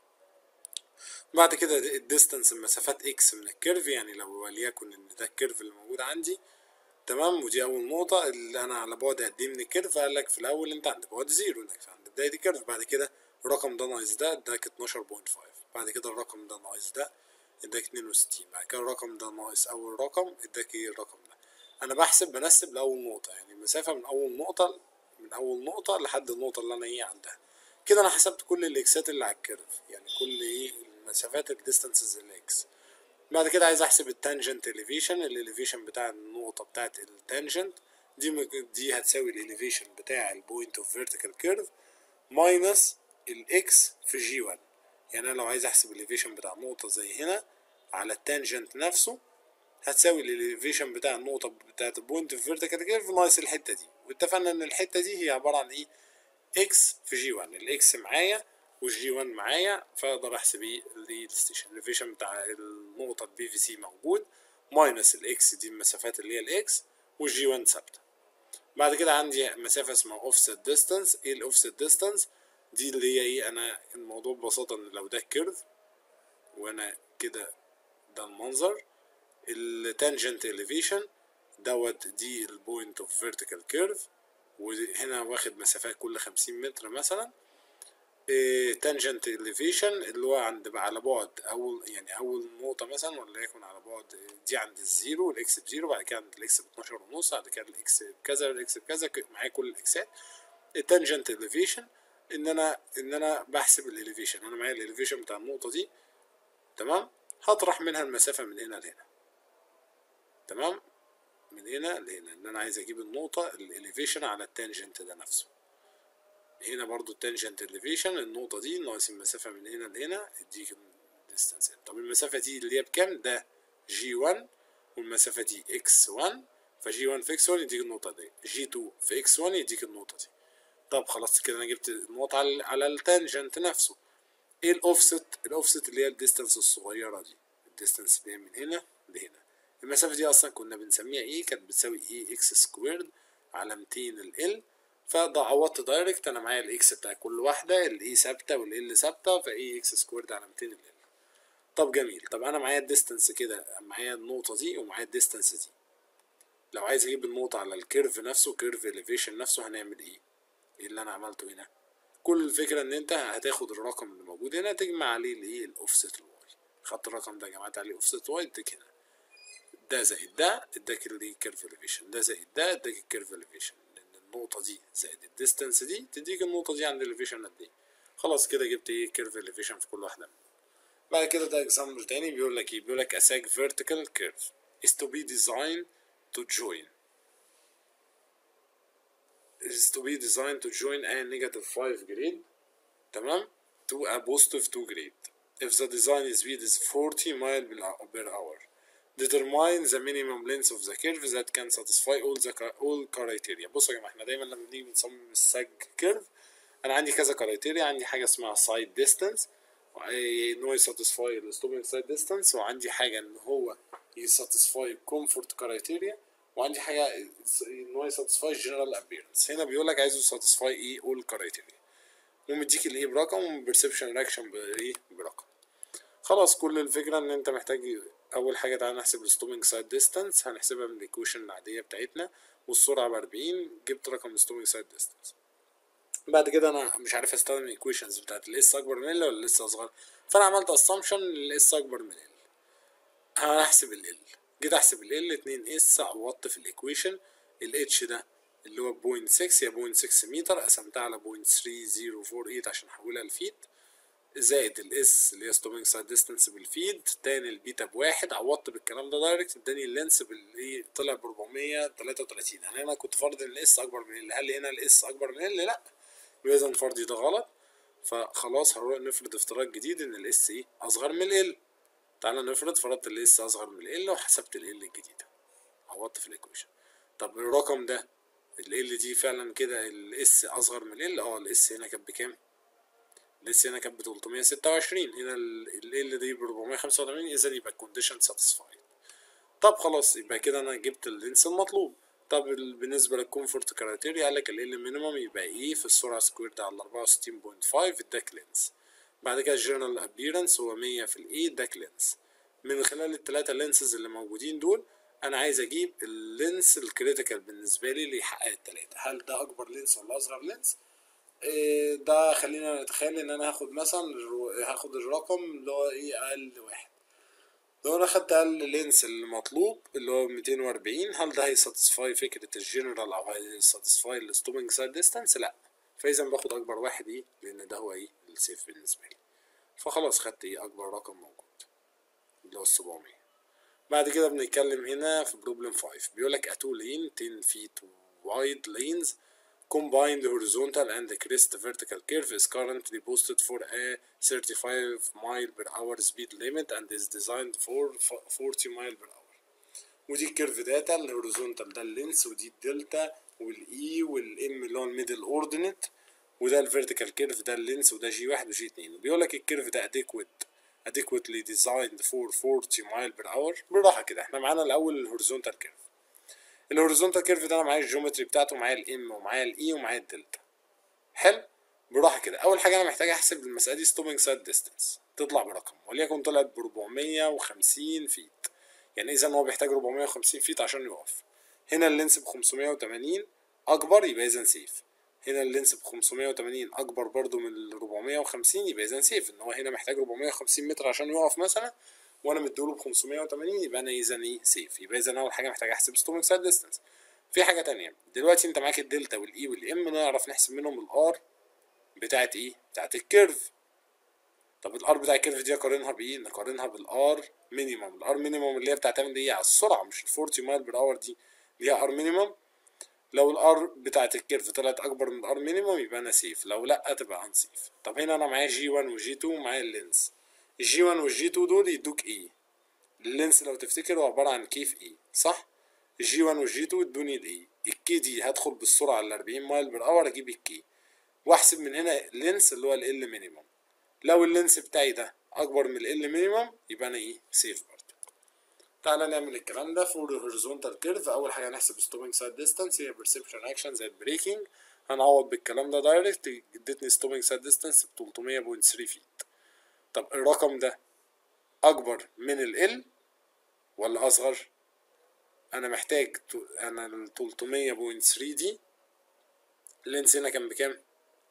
بعد كده الديستانس المسافات اكس من الكيرف يعني لو وليكن ان ده الكيرف اللي موجود عندي تمام ودي اول نقطة اللي انا على بعد قد ايه من الكيرف قال لك في الاول انت عند بعد زيرو انك عند بداية الكيرف بعد كده الرقم ده ناقص ده اداك 12.5 بعد كده الرقم ده ناقص ده اداك 62 بعد كده الرقم ده ناقص اول رقم اداك ايه الرقم ده انا بحسب بنسب لاول نقطة يعني المسافة من اول نقطة من اول نقطة لحد النقطة اللي انا ايه عندها كده انا حسبت كل الاكسات اللي على الكيرف يعني كل ايه المسافات الديستانسز الاكس بعد كده عايز احسب التانجنت اليفيشن الاليفيشن بتاع النقطة بتاعت التانجنت دي مك- دي هتساوي الاليفيشن بتاع البوينت اوف فيرتيكال كيرف ماينس الاكس في جي 1 يعني انا لو عايز احسب الاليفيشن بتاع نقطة زي هنا على التانجنت نفسه هتساوي الاليفيشن بتاع النقطة بتاعت البوينت اوف فيرتيكال كيرف ناقص الحتة دي واتفقنا ان الحتة دي هي عبارة عن ايه اكس في جي 1 الاكس معايا والجي 1 معايا فاقدر احسب ايه الستيشن الاليفيشن بتاع النقطة البي في سي موجود ماينس الاكس دي المسافات اللي هي الاكس والجي 1 ثابتة بعد كده عندي مسافة اسمها اوفست ديستانس ايه الاوفست ديستانس دي اللي هي ايه انا الموضوع ببساطة ان لو ده كيرف وانا كده ده المنظر التانجنت elevation دوت دي البوينت اوف فيرتيكال كيرف وهنا واخد مسافات كل 50 متر مثلا تانجنت elevation اللي هو عند على بعد اول يعني اول نقطة مثلا ولا يكون على بعد دي عند الزيرو والاكس بزيرو بعد كده عند الاكس ب 12 ونص بعد كده الاكس بكذا والاكس بكذا ك- معايا كل الاكسات التانجنت elevation ان انا ان انا بحسب الاليفيشن انا معايا الاليفيشن بتاع النقطة دي تمام هطرح منها المسافة من هنا لهنا تمام من هنا لهنا ان انا عايز اجيب النقطة الاليفيشن على التانجنت ده نفسه هنا برضو التانجنت elevation النقطة دي ناقص المسافة من هنا لهنا يديك الديستانس طب المسافة دي اللي هي بكام ده جي 1 والمسافة دي اكس 1 فجي 1 في اكس 1 يديك النقطة دي جي 2 في اكس 1 يديك النقطة دي طب خلاص كده انا جبت النقطة على, على التانجنت نفسه ايه الاوفست الاوفست اللي هي الديستانس الصغيرة دي الديستانس اللي هي من هنا لهنا المسافة دي اصلا كنا بنسميها ايه كانت بتساوي ايه اكس سكويرد على 200 ال فده عوضت دايركت انا معايا الاكس بتاع كل واحدة الاي ثابتة والال ثابتة فايه اكس سكويرد على 200 ال طب جميل طب انا معايا الديستانس كده معايا النقطة دي ومعايا الديستانس دي لو عايز اجيب النقطة على الكيرف نفسه كيرف elevation نفسه هنعمل ايه ايه اللي انا عملته هنا كل الفكرة ان انت هتاخد الرقم اللي موجود هنا تجمع عليه الايه الاوفست الواي خدت الرقم ده جمعت عليه اوفست واي اديك هنا ده زائد ده اداك الايه كيرف elevation ده زائد ده اداك الكيرف elevation لان النقطة دي زائد الديستانس دي تديك النقطة دي عند elevation قد ايه خلاص كده جبت ايه كيرف elevation في كل واحدة منهم بعد كده ده اكزامبل تاني بيقول لك ايه بيقول لك a sag vertical curve is to be designed to join is to be designed to join a negative 5 grade تمام to a positive 2 grade if the design speed is 40 mile per hour determine the minimum length of the curve that can satisfy all the all criteria بصوا يا جماعه احنا دايما لما بنيجي بنصمم الساج كيرف انا عندي كذا كرايتيريا عندي حاجه اسمها سايد ديستانس ان هو يساتسفاي الستوبنج سايد ديستانس وعندي حاجه ان هو يساتسفاي كومفورت كرايتيريا وعندي حاجه ان هو يساتسفاي جنرال ابيرنس هنا بيقول لك عايزه يساتسفاي ايه اول كرايتيريا ومديك الايه برقم والبرسبشن رياكشن بايه برقم خلاص كل الفكرة ان انت محتاج اول حاجة تعالى نحسب الستومينج سايد ديستانس هنحسبها من الايكويشن العادية بتاعتنا والسرعة بأربعين جبت رقم الستومينج سايد ديستانس بعد كده انا مش عارف استخدم الايكويشنز بتاعت الاس اكبر من ال ولا الاس اصغر فانا عملت اسامبشن الاس اكبر من ال هحسب ال جيت احسب ال 2 اس عوضت في الايكويشن الاتش ده اللي هو بوينت 6 هي بوينت 6 متر قسمتها على بوينت 3048 عشان احولها لفيت زائد الاس اللي هي ستومينج سايد ديستانس بالفيد تاني البيتا بواحد عوضت بالكلام ده دايركت اداني اللينس بالايه طلع ب 433 يعني انا كنت فرض ان الاس اكبر من ال هل هنا الاس اكبر من ال لا يبقى اذا فرضي ده غلط فخلاص هنروح نفرض افتراض جديد ان الاس ايه اصغر من ال تعالى نفرض فرضت الاس اصغر من ال وحسبت ال الجديده عوضت في الايكويشن طب الرقم ده ال دي فعلا كده الاس اصغر من ال اه الاس هنا كانت بكام الاس هنا كانت ب 326 هنا ال دي ب 485 اذا يبقى الكونديشن ساتيسفايد طب خلاص يبقى كده انا جبت اللينس المطلوب طب بالنسبه للكومفورت كرايتيريا قال لك ال مينيمم يبقى ايه في السرعه سكوير ده على 64.5 اداك لينس بعد كده الجنرال ابيرنس هو 100 في الاي اداك لينس من خلال الثلاثه لينسز اللي موجودين دول انا عايز اجيب اللينس الكريتيكال بالنسبه لي اللي يحقق الثلاثه هل ده اكبر لينس ولا اصغر لينس إيه ده خلينا نتخيل ان انا هاخد مثلا هاخد الرقم اللي هو ايه اقل واحد لو انا خدت اقل لينس المطلوب اللي هو 240 هل ده هيساتسفاي فكره الجنرال او هيساتسفاي الستوبنج سايد ديستانس لا فاذا باخد اكبر واحد ايه لان ده هو ايه السيف بالنسبه لي فخلاص خدت ايه اكبر رقم موجود اللي هو 700 بعد كده بنتكلم هنا في بروبلم 5 بيقول لك a two lane 10 feet wide lanes combined horizontal and crest vertical curve is currently posted for a 35 mile per hour speed limit and is designed for 40 mile per hour ودي الكيرف داتا الهوريزونتال ده اللينس ودي الدلتا والاي والام اللي هو الميدل اوردينت وده الفيرتيكال كيرف ده اللينس وده جي واحد وجي اتنين وبيقول لك الكيرف ده اديكويت adequately designed for 40 mile per hour بالراحه كده احنا معانا الاول الهوريزونتال كيرف الهوريزونتال كيرف ده انا معايا الجيومتري بتاعته معايا الام ومعايا الاي ومعايا الدلتا حلو بالراحه كده اول حاجه انا محتاج احسب المساله دي ستوبنج سايد ديستانس تطلع برقم وليكن طلعت ب 450 فيت يعني اذا هو بيحتاج 450 فيت عشان يقف هنا اللينس ب 580 اكبر يبقى اذا سيف هنا اللينس ب 580 اكبر برضو من ال 450 يبقى اذا سيف ان هو هنا محتاج 450 متر عشان يقف مثلا وانا مديله ب 580 يبقى انا اذا ايه سيف يبقى اذا اول حاجه محتاج احسب ستومك سايد ديستانس في حاجه تانية دلوقتي انت معاك الدلتا والاي والام نعرف نحسب منهم الار بتاعت ايه بتاعت الكيرف طب الار بتاع الكيرف دي اقارنها بايه نقارنها بالار مينيمم الار مينيمم اللي هي بتعتمد ايه على السرعه مش ال 40 مايل بير اور دي ليها ار مينيمم لو الار بتاعت الكيرف طلعت اكبر من الار مينيمم يبقى انا سيف لو لا تبقى ان سيف طب هنا انا معايا جي 1 وجي 2 ومعايا اللينس الجي 1 والجي 2 دول يدوك ايه اللينس لو تفتكر هو عباره عن كيف ايه صح الجي 1 والجي 2 ادوني الايه الكي دي هدخل بالسرعه ال 40 مايل بير اور اجيب الكي واحسب من هنا اللينس اللي هو ال مينيمم لو اللينس بتاعي ده اكبر من ال مينيمم يبقى انا ايه سيف برضه تعالى نعمل الكلام ده فور هوريزونتال كيرف اول حاجه هنحسب ستوبنج سايد ديستانس هي برسبشن اكشن زي البريكنج هنعوض بالكلام ده دايركت ادتني ستوبنج سايد ديستانس ب 300.3 فيت طب الرقم ده اكبر من ال ولا اصغر انا محتاج انا ال 300.3 دي اللينس هنا كان بكام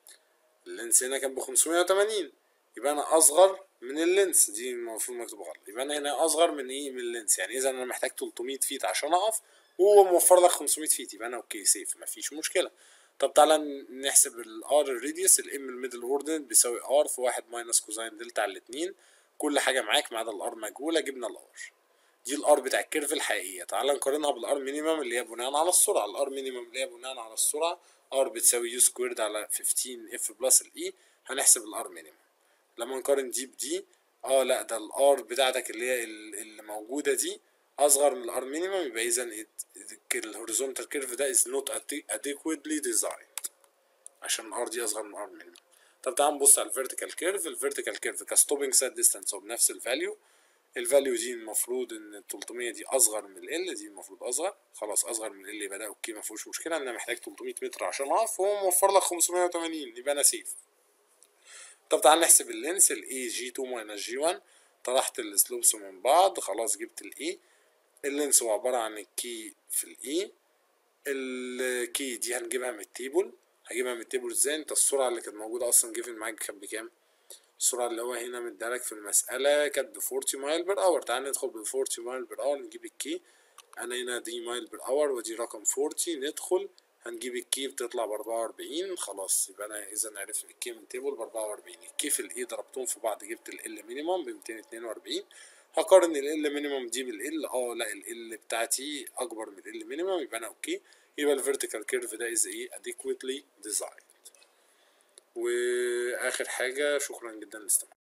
اللينس هنا كان ب 580 يبقى انا اصغر من اللينس دي المفروض مكتوبه غلط يبقى انا هنا اصغر من ايه من اللينس يعني اذا انا محتاج 300 فيت عشان اقف وهو موفر لك 500 فيت يبقى انا اوكي سيف مفيش مشكله طب تعالى نحسب الار الراديوس الام الميدل اوردينت بيساوي ار في واحد ماينس كوزاين دلتا على الاتنين كل حاجه معاك ما عدا الار مجهوله جبنا الار دي الار بتاع الكيرف الحقيقيه تعالى نقارنها بالار مينيمم اللي هي بناء على السرعه الار مينيمم اللي هي بناء على السرعه ار بتساوي يو سكويرد على 15 اف بلس الاي هنحسب الار مينيمم لما نقارن دي بدي اه لا ده الار بتاعتك اللي هي اللي موجوده دي اصغر من الار مينيمم يبقى اذا الهوريزونتال كيرف ده از نوت adequately designed عشان الار دي اصغر من الار مينيمم طب تعال نبص على الفيرتيكال كيرف الفيرتيكال كيرف كستوبنج سايد ديستانس هو بنفس الفاليو الفاليو دي المفروض ان ال 300 دي اصغر من ال دي المفروض اصغر خلاص اصغر من ال يبقى ده اوكي ما فيهوش مشكله انا محتاج 300 متر عشان اقف وهو موفر لك 580 يبقى انا سيف طب تعال نحسب اللينس ال A G2 minus G1 طرحت السلوبس من بعض خلاص جبت الاي اللينس هو عبارة عن الكي في الاي الكي دي هنجيبها من التيبل هجيبها من التيبل ازاي انت السرعة اللي كانت موجودة اصلا جيفن معاك كانت بكام السرعة اللي هو هنا مدالك في المسألة كانت ب 40 مايل بير اور تعال ندخل ب 40 مايل بير اور نجيب الكي انا هنا دي مايل بير اور ودي رقم 40 ندخل هنجيب الكي بتطلع ب 44 خلاص يبقى انا اذا عرفت الكي من تيبل ب 44 الكي في الاي ضربتهم في بعض جبت ال مينيمم ب 242 هقارن ال مينيمم دي بالال اه لا ال بتاعتي اكبر من ال مينيمم يبقى انا اوكي يبقى الفيرتيكال كيرف ده از ايه adequately designed واخر حاجه شكرا جدا لاستماعكم